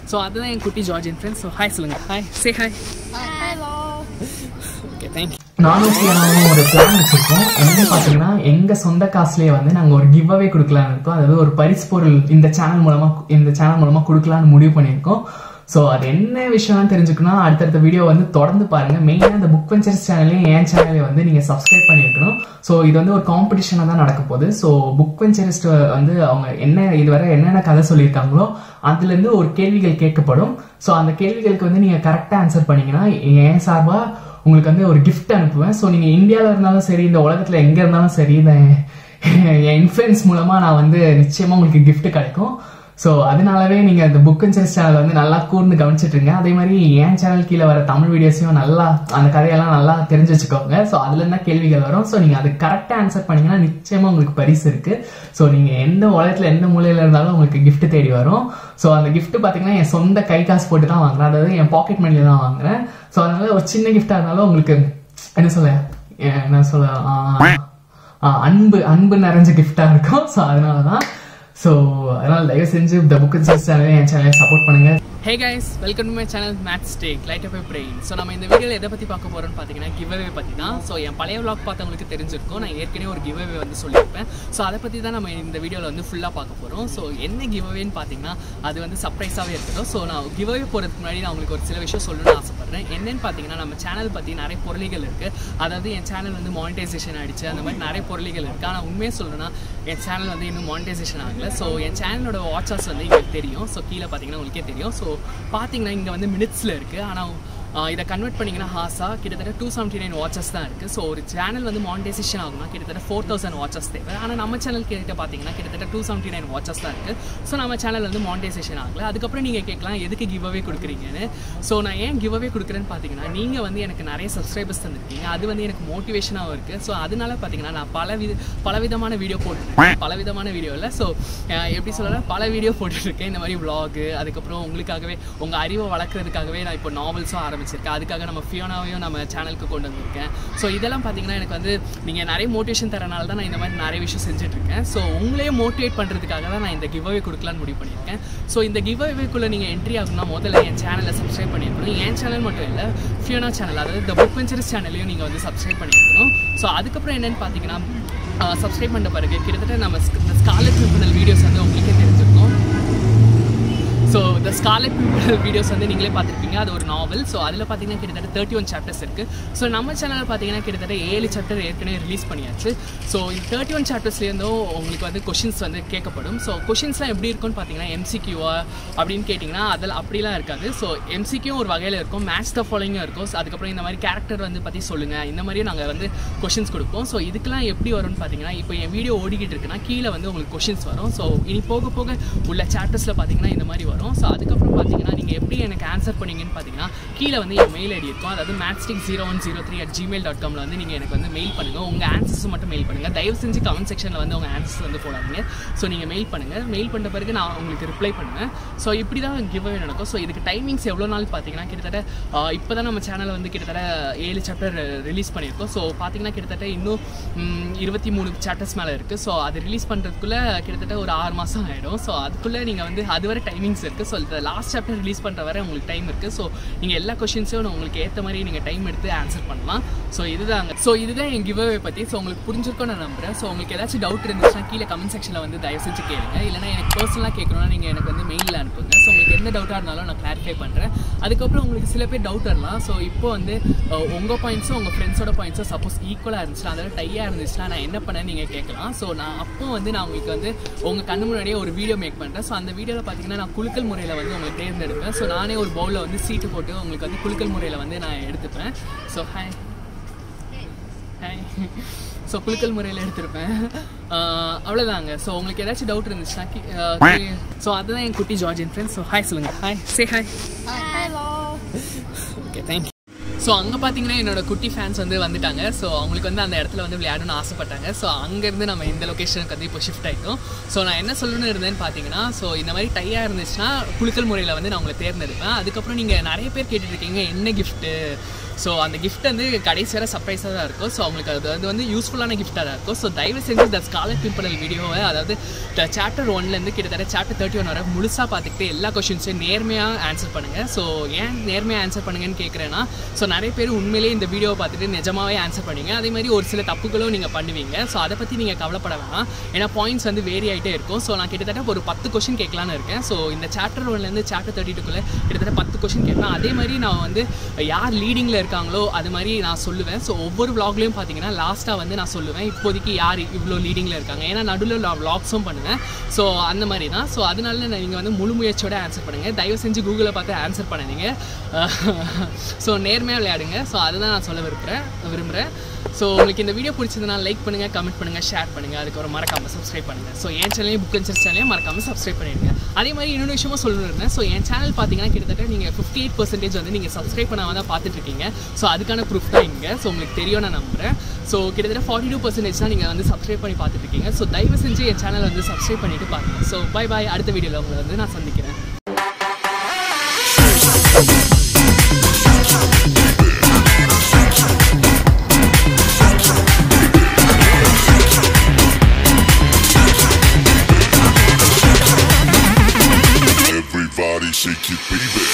So அதுதான் என் குட்டி ஜார்ஜின் ஃப்ரெண்ட்ஸ் ஸோ ஹாய் சொல்லுங்கள் hi say hi Hello. Okay thank you நானும் சியானாவும் ஒரு பிளான் வச்சிருக்கோம் என்னன்னு பாத்தீங்கன்னா எங்க சொந்த காசுலயே வந்து நாங்க ஒரு கிவ் அவே கொடுக்கலாம்னு இருக்கோம் அதாவது ஒரு பரிசு பொருள் இந்த சேனல் மூலமா இந்த சேனல் மூலமா கொடுக்கலாம்னு முடிவு பண்ணியிருக்கோம் ஸோ அது என்ன விஷயம்னு தெரிஞ்சுக்கணும் அடுத்தடுத்த வீடியோ வந்து தொடர்ந்து பாருங்க மெயினாக இந்த புக் வெஞ்சர்ஸ் சேனலையும் என் சேனலையும் வந்து நீங்க சப்ஸ்கிரைப் பண்ணிருக்கணும் ஸோ இது வந்து ஒரு காம்படிஷனாக தான் நடக்க போகுது ஸோ புக் வெஞ்சரிஸ்ட் வந்து அவங்க என்ன இதுவரை என்னென்ன கதை சொல்லியிருக்காங்களோ அதுல இருந்து ஒரு கேள்விகள் கேட்கப்படும் ஸோ அந்த கேள்விகளுக்கு வந்து நீங்க கரெக்டாக ஆன்சர் பண்ணீங்கன்னா என் சார்பா உங்களுக்கு வந்து ஒரு gift அனுப்புவேன் ஸோ நீங்கள் இந்தியாவில் இருந்தாலும் சரி இந்த உலகத்தில் எங்கே இருந்தாலும் சரி இந்த என் இன்ஃப்ளூயன்ஸ் மூலமாக நான் வந்து நிச்சயமாக உங்களுக்கு gift கிடைக்கும் ஸோ அதனாலவே நீங்கள் இந்த புக் அண்ட் செஸ் சேனல் வந்து நல்லா கூர்ந்து கவனிச்சிட்டு இருங்க அதே மாதிரி என் சேனல் கீழே வர தமிழ் வீடியோஸையும் நல்லா அந்த கதையெல்லாம் நல்லா தெரிஞ்சு வச்சுக்கோங்க ஸோ அதுல இருந்தா கேள்விகள் வரும் ஸோ நீங்கள் அது கரெக்டாக ஆன்சர் பண்ணீங்கன்னா நிச்சயமாக உங்களுக்கு பரிசு இருக்கு ஸோ நீங்கள் எந்த உலகத்தில் எந்த மூலையில் இருந்தாலும் உங்களுக்கு gift தேடி வரும் ஸோ அந்த gift பார்த்தீங்கன்னா என் சொந்த கை காசு போட்டு தான் வாங்குறேன் அதாவது என் பாக்கெட் மணியில் தான் வாங்குறேன் ஸோ அதனால ஒரு சின்ன கிஃப்டாக இருந்தாலும் உங்களுக்கு என்ன சொல்ல என்ன சொல்ல ஆ, ஆ, அன்பு அன்பு நிறைஞ்ச கிஃப்டா இருக்கும் ஸோ அதனால தான் ஸோ அதனால தயவு செஞ்சு இந்த புக் சேனலை என் சேனலை சப்போர்ட் பண்ணுங்க hey guys welcome to my channel math stack light up brain so நம்ம இந்த வீடியோவில் எதை பற்றி பார்க்க போகிறோம்னு பார்த்தீங்கன்னா கிவ்அவே பற்றி தான் ஸோ என் பழைய vlog பார்த்தவங்களுக்கு தெரிஞ்சிருக்கும் நான் ஏற்கனவே ஒரு கிவ்அவே வந்து சொல்லியிருப்பேன் ஸோ அதை பற்றி தான் நம்ம இந்த வீடியோவில் வந்து ஃபுல்லாக பார்க்க போகிறோம் ஸோ என்ன கிவ்அவேன்னு பார்த்தீங்கன்னா அது வந்து சர்ப்ரைஸாகவே இருக்கட்டும் ஸோ நான் கிவ்அவே போகிறதுக்கு முன்னாடி நான் உங்களுக்கு ஒரு சில விஷயம் சொல்லணும்னு ஆசைப்பட்றேன் என்னன்னு பார்த்தீங்கன்னா நம்ம சேனல் பற்றி நிறைய பொருளிகள் இருக்குது அதாவது என் சேனல் வந்து மானிட்டைசேஷன் ஆயிடுச்சு அந்த மாதிரி நிறைய பொருளிகள் இருக்குது ஆனால் உண்மையை சொல்லணும்னா என் சேனல் வந்து இன்னும் மானிட்டைசேஷன் ஆகல ஸோ என் சேனலோட வாட்சர்ஸ் வந்து எங்களுக்கு தெரியும் ஸோ கீழே பார்த்தீங்கன்னா உங்களுக்கே தெரியும் ஸோ பார்த்தீங்கன்னா இங்கே வந்து மினிட்ஸில் இருக்குது ஆனால் ஆஹ் இதை கன்வெர்ட் பண்ணிங்கன்னா ஹாஸா கிட்டத்தட்ட டூ செவன்ட்டி நைன் வாட்சஸ் தான் இருக்குது ஸோ ஒரு சேனல் வந்து மானிட்டைசேஷன் ஆகும்னா கிட்டத்தட்ட ஃபோர் தௌசண்ட் வாட்சஸ் தேவை ஆனால் நம்ம சேனல் கிட்ட பார்த்தீங்கன்னா கிட்டத்தட்ட டூ செவன்ட்டி நைன் வாட்சஸ் தான் இருக்குது ஸோ நம்ம சேனல் வந்து மானிட்டைசேஷன் ஆகல அதுக்கப்புறம் நீங்கள் கேட்கலாம் எதுக்கு கிவ் அவே கொடுக்குறீங்கன்னு ஸோ நான் ஏன் கிவ் அவே கொடுக்குறேன்னு பார்த்தீங்கன்னா நீங்கள் வந்து எனக்கு நிறைய சப்ஸ்கிரைபர்ஸ் தந்திருக்கீங்க அது வந்து எனக்கு மோட்டிவேஷனாகவும் இருக்குது ஸோ அதனால பார்த்தீங்கன்னா நான் பல வித பலவிதமான வீடியோ போட்டுருக்கேன் பலவிதமான வீடியோவில் ஸோ எப்படி சொல்லலாம் பல வீடியோ போட்டுருக்கேன் இந்த மாதிரி vlog அதுக்கப்புறம் உங்களுக்காகவே உங்கள் அறிவை வளர்க்குறதுக்காகவே நான் இப்போ நாவல்ஸும் ஆரம்பிச்சிருக்கேன் அதுக்காக நம்ம ஃபியோனாவையும் நம்ம சேனலுக்கு கொண்டு வந்திருக்கேன் ஸோ இதெல்லாம் பார்த்தீங்கன்னா எனக்கு வந்து நீங்கள் நிறைய மோட்டிவேஷன் தரனால தான் நான் இந்த மாதிரி நிறைய விஷயம் செஞ்சுட்டு இருக்கேன் ஸோ உங்களையே மோட்டிவேட் பண்ணுறதுக்காக தான் நான் இந்த கிவ் அவே கொடுக்கலான்னு முடிவு பண்ணியிருக்கேன் ஸோ இந்த கிவ் அவேக்குள்ளே நீங்கள் என்ட்ரி ஆகணும்னா முதல்ல என் சேனலை சப்ஸ்கிரைப் பண்ணியிருக்கணும் என் சேனல் மட்டும் இல்லை ஃபியோனா சேனல் அதாவது இந்த புக் வெஞ்சர்ஸ் சேனலையும் நீங்கள் வந்து சப்ஸ்கிரைப் பண்ணியிருக்கணும் ஸோ அதுக்கப்புறம் என்னென்னு பார்த்தீங்கன்னா சப்ஸ்கிரைப் பண்ண பிறகு கிட்டத்தட்ட நம்ம இந்த ஸ்காலட் பிம்பினல் வீடியோஸ் வந்து உங்களுக்கே தெரிஞ்சிருக்கும் so the Scarlet Pimpernel videos வந்து நீங்களே பார்த்துருப்பீங்க அது ஒரு நாவல் ஸோ அதில் பார்த்தீங்கன்னா கிட்டத்தட்ட தேர்ட்டி ஒன் சாப்டர்ஸ் இருக்குது ஸோ நம்ம சேனலில் பார்த்தீங்கன்னா கிட்டத்தட்ட ஏழு சாப்டர் ஏற்கனவே ரிலீஸ் பண்ணியாச்சு ஸோ இந்த தேர்ட்டி ஒன் சாப்டர்ஸ்லேருந்தும் உங்களுக்கு வந்து கொஷின்ஸ் வந்து கேட்கப்படும் ஸோ கொஷின்ஸ்லாம் எப்படி இருக்கும்னு பார்த்தீங்கன்னா எம்சிக்யூவா அப்படின்னு கேட்டிங்கன்னா அதில் அப்படிலாம் இருக்காது ஸோ எம்சிக்யூ ஒரு வகையில் இருக்கும் மேட்ச் த ஃபாலோயிங்கும் இருக்கும் So, அதுக்கப்புறம் இந்த மாதிரி கேரக்டர் வந்து பற்றி சொல்லுங்கள் இந்த மாதிரியும் நாங்கள் வந்து கொஷின்ஸ் கொடுப்போம் ஸோ இதுக்கெல்லாம் எப்படி வரும்னு பார்த்தீங்கன்னா இப்போ என் வீடியோ ஓடிக்கிட்டு இருக்குன்னா கீழே வந்து உங்களுக்கு கொஷின்ஸ் வரும் ஸோ இனி போக போக உள்ள சாப்டர்ஸில் பார்த்தீங்கன்னா இந்த மாதிரி வரும் ஸோ அதுக்கப்புறம் பார்த்தீங்கன்னா நீங்கள் எப்படி எனக்கு ஆன்சர் பண்ணீங்கன்னு பார்த்தீங்கன்னா கீழே வந்து என் மெயில் ஐடி இருக்கும் அதாவது mathstick zero one zero three at Gmail dot காமில் வந்து நீங்கள் எனக்கு வந்து மெயில் பண்ணுங்கள் உங்கள் ஆன்சர்ஸ் மட்டும் மெயில் பண்ணுங்கள் தயவு செஞ்சு கமெண்ட் செக்ஷனில் வந்து உங்கள் ஆன்சர்ஸ் வந்து போடாதீங்க ஸோ நீங்கள் மெயில் பண்ணுங்கள் மெயில் பண்ண பிறகு நான் உங்களுக்கு ரிப்ளை பண்ணுவேன் ஸோ இப்படி தான் கிவ் அவே நடக்கும் ஸோ இதுக்கு டைமிங்ஸ் எவ்வளோ நாள் பார்த்தீங்கன்னா கிட்டத்தட்ட இப்போ தான் நம்ம சேனல் வந்து கிட்டத்தட்ட ஏழு சாப்டர் ரிலீஸ் பண்ணியிருக்கோம் ஸோ பார்த்தீங்கன்னா கிட்டத்தட்ட இன்னும் ம், இருபத்தி மூணு சாப்டர்ஸ் மேலே இருக்குது ஸோ அது ரிலீஸ் பண்ணுறதுக்குள்ளே கிட்டத்தட்ட ஒரு ஆறு மாதம் ஆகிடும் ஸோ அதுக்குள்ளே நீங்கள் வந்து அது வரை டைமிங்ஸ் இருக்குது ஸோ இந்த லாஸ்ட் சாப்டர் ரிலீஸ் பண்ணுற வரை உங்களுக்கு டைம் இருக்குது ஸோ நீங்கள் எல்லா கொஷின்ஸும் உங்களுக்கு ஏற்ற மாதிரி நீங்கள் டைம் எடுத்து ஆன்சர் பண்ணலாம் ஸோ இதுதாங்க ஸோ இதுதான் என் கிவ் அவே பற்றி ஸோ உங்களுக்கு புரிஞ்சிருக்கும் நான் நம்புறேன் ஸோ உங்களுக்கு ஏதாச்சும் டவுட் இருந்துச்சுன்னா கீழே கமெண்ட் செக்ஷனில் வந்து தயவு செஞ்சு கேளுங்க இல்லைனா எனக்கு பர்சனலாக கேட்கணும்னா நீங்கள் எனக்கு வந்து மெயிலில் அனுப்புங்க ஸோ உங்களுக்கு எந்த டவுட்டாக இருந்தாலும் நான் கிளாரிஃபை பண்ணுறேன் அதுக்கப்புறம் உங்களுக்கு சில பேர் டவுட் வரலாம் ஸோ இப்போ வந்து உங்கள் பாயிண்ட்ஸும் உங்கள் ஃப்ரெண்ட்ஸோட பாயிண்ட்ஸும் சப்போஸ் ஈக்குவலாக இருந்துச்சுன்னா அதாவது டையாக இருந்துச்சுன்னா நான் என்ன பண்ணேன்னு நீங்கள் கேட்கலாம் ஸோ நான் அப்போ வந்து நான் உங்களுக்கு வந்து உங்கள் கண்ணு முன்னாடியே ஒரு வீடியோ மேக் பண்ணுறேன் ஸோ அந்த வீடியோவில் பார்த்தீங்கன்னா நான் குலுக்கல் முறையில் வந்து உங்களுக்கு தேர்ந்தெடுப்பேன் ஸோ நானே ஒரு பவுலில் வந்து சீட்டு போட்டு உங்களுக்கு வந்து குலுக்கல் முறையில் வந்து நான் எடுத்துப்பேன் ஸோ ஹாய் ஹாய் ஸோ குலுக்கல் முறையில் எடுத்திருப்பேன் ஆஹ் அவ்வளோதாங்க ஸோ உங்களுக்கு ஏதாச்சும் டவுட் இருந்துச்சுன்னா ஸோ அதுதான் என் குட்டி ஜார்ஜின் ஃப்ரெண்ட்ஸ் ஸோ ஹாய் சொல்லுங்கள் hi say hi Hello. Okay thank you so அங்கே பார்த்தீங்கன்னா என்னோட குட்டி ஃபேன்ஸ் வந்து வந்துட்டாங்க ஸோ அவங்களுக்கு வந்து அந்த இடத்துல வந்து விளையாடணும்னு ஆசைப்பட்டாங்க ஸோ அங்கேருந்து நம்ம இந்த லொக்கேஷனுக்கு வந்து இப்போ ஷிஃப்ட் ஆகிட்டோம் ஸோ நான் என்ன சொல்லணும்னு இருந்தேன்னு பார்த்தீங்கன்னா ஸோ இந்த மாதிரி டையாக இருந்துச்சுன்னா குலுக்கல் முறையில் வந்து நான் உங்களை தேர்ந்தெடுப்பேன் அதுக்கப்புறம் நீங்கள் நிறைய பேர் கேட்டுட்டு இருக்கீங்க என்ன கிஃப்ட்டு ஸோ அந்த கிஃப்ட் வந்து கடைசி வரை சர்ப்ரைஸாக தான் இருக்கும் ஸோ அவங்களுக்கு அது வந்து வந்து யூஸ்ஃபுல்லான கிஃப்ட்டாக தான் இருக்கும் ஸோ தயவு செஞ்சு இந்த ஸ்காலர் பிம்பரல் வீடியோவை அதாவது சாப்டர் ஒன்லேருந்து கிட்டத்தட்ட சாப்டர் தேர்ட்டி ஒன் வரை முழுசாக பார்த்துக்கிட்டு எல்லா கொஷின்ஸையும் நேர்மையாக ஆன்சர் பண்ணுங்கள் ஸோ ஏன் நேர்மையாக ஆன்சர் பண்ணுங்கன்னு கேட்குறேன்னா ஸோ நிறைய பேர் உண்மையிலேயே இந்த வீடியோவை பார்த்துட்டு நிஜமாவே ஆன்சர் பண்ணுவீங்க அதே மாதிரி ஒரு சில தப்புகளும் நீங்கள் பண்ணுவீங்க ஸோ அதை பற்றி நீங்கள் கவலைப்பட வேணாம் ஏன்னா பாயிண்ட்ஸ் வந்து வேரி ஆகிட்டே இருக்கும் ஸோ நான் கிட்டத்தட்ட ஒரு பத்து கொஷின் கேட்கலான்னு இருக்கேன் ஸோ இந்த சாப்டர் ஒன்லேருந்து சாப்டர் தேர்ட்டி டூக்குள்ளே கிட்டத்தட்ட பத்து கொஷின் கேட்பேன் அதே மாதிரி நான் வந்து யார் லீடிங்கில் இருக்காங்களோ அது மாதிரி நான் சொல்லுவேன் ஸோ ஒவ்வொரு vlogலையும் பார்த்தீங்கன்னா லாஸ்ட்டாக வந்து நான் சொல்லுவேன் இப்போதைக்கு யார் இவ்வளோ லீடிங்கில் இருக்காங்க ஏன்னா நடுவில் நான் vlogsம் பண்ணுவேன் ஸோ அந்த மாதிரி தான் ஸோ அதனால நீங்கள் வந்து முழு முயற்சியோட ஆன்சர் பண்ணுங்கள் தயவு செஞ்சு கூகுளை பார்த்து ஆன்சர் பண்ணாதீங்க ஸோ நேர்மையாக விளையாடுங்க ஸோ அதுதான் நான் சொல்ல விரும்புகிறேன் விரும்புகிறேன் ஸோ உங்களுக்கு இந்த வீடியோ பிடிச்சதுனா லைக் பண்ணுங்கள் கமெண்ட் பண்ணுங்கள் ஷேர் பண்ணுங்கள் அதுக்கப்புறம் மறக்காமல் சப்ஸ்கிரைப் பண்ணுங்கள் ஸோ என் சேனலையும் புக் அண்ட் சேனலையும் மறக்காமல் சப்ஸ்கிரைப் பண்ணிடுங்க அதே மாதிரி இன்னொரு விஷயமும் சொல்லணும் ஸோ என் சேனல் பார்த்தீங்கன்னா கிட்டத்தட்ட நீங்கள் ஃபிஃப்டி எயிட் பர்சன்டேஜ் வந்து நீங்கள் சப்ஸ்கிரைப் பண்ணாமல் தான் பார்த்துட்டு இருக்கீங்க ஸோ அதுக்கான ப்ரூஃப் தான் இங்கே ஸோ உங்களுக்கு தெரியும் நான் நம்புகிறேன் ஸோ கிட்டத்தட்ட ஃபார்ட்டி டூ பர்சன்டேஜ் தான் நீங்கள் வந்து சப்ஸ்கிரைப் பண்ணி பார்த்துட்டு இருக்கீங்க ஸோ தயவு செஞ்சு என் சேனலை வந்து சப்ஸ்கிரைப் பண்ணிட்டு பாருங்கள் ஸோ பை பாய் அடுத்த வீடியோவில் உங்களை வந்து நான் சந்திக்கிறேன் Everybody shake it, baby.